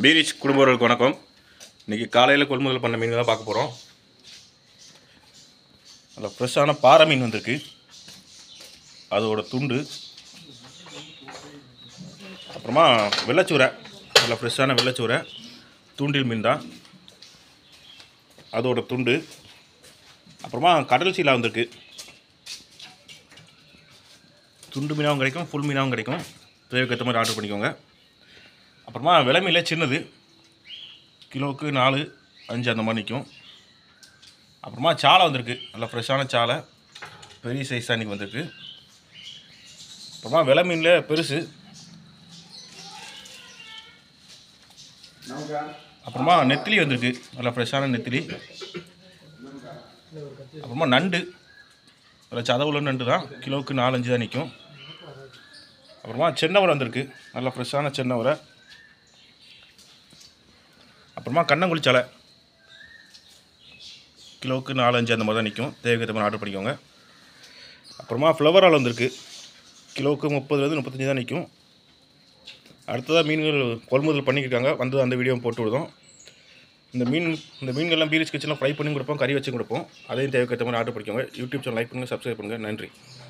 பீரிச் குடும்பங்களுக்கு வணக்கம் இன்றைக்கி காலையில் கொள்முதல் பண்ண மீன் தான் பார்க்க போகிறோம் அதில் ஃப்ரெஷ்ஷான பாறை மீன் வந்திருக்கு அதோட துண்டு அப்புறமா வெள்ளைச்சூரை நல்ல ஃப்ரெஷ்ஷான வெள்ளைச்சூரை தூண்டில் மீன் தான் அதோட துண்டு அப்புறமா கடல் சீலா வந்திருக்கு துண்டு மீனாகவும் கிடைக்கும் ஃபுல் மீனாகவும் கிடைக்கும் தேவைக்கு ஏற்ற மாதிரி ஆர்டர் பண்ணிக்கோங்க அப்புறமா விலை மீனில் சின்னது கிலோவுக்கு நாலு அஞ்சு அந்த மாதிரி நிற்கும் அப்புறமா சாலை வந்திருக்கு நல்லா ஃப்ரெஷ்ஷான சாலை பெரிய சைஸ் தான் இன்றைக்கி வந்திருக்கு அப்புறமா விலை மீனில் பெருசு அப்புறமா நெத்திலி வந்திருக்கு நல்லா ஃப்ரெஷ்ஷான நெத்திலி அப்புறமா நண்டு அதில் சதவுள்ள நண்டு தான் கிலோவுக்கு நாலஞ்சு தான் நிற்கும் அப்புறமா சென்னவரை வந்திருக்கு நல்ல ஃப்ரெஷ்ஷான சென்னவரை அப்புறமா கண்ணங்குழி சாலை கிலோவுக்கு நாலஞ்சு அந்த மாதிரி தான் நிற்கும் தேவைக்கு ஏற்ற மாதிரி ஆர்டர் பண்ணிக்கோங்க அப்புறமா ஃப்ளவர் ஆல் வந்திருக்கு கிலோவுக்கு முப்பதுலேருந்து முப்பத்தஞ்சு தான் நிற்கும் அடுத்ததாக மீன்கள் கொள்முதல் பண்ணியிருக்காங்க வந்து அந்த வீடியோ போட்டு விடுதோம் இந்த மீன் இந்த மீன்கள்லாம் பீரிச் கிச்சனில் ஃப்ரை பண்ணி கொடுப்போம் கறி வச்சு கொடுப்போம் அதையும் தேவைக்கு ஏற்ற மாதிரி ஆர்டர் பண்ணிக்கோங்க யூடியூப் சேனல் லைக் பண்ணுங்கள் சப்ஸ்கிரைப் பண்ணுங்கள் நன்றி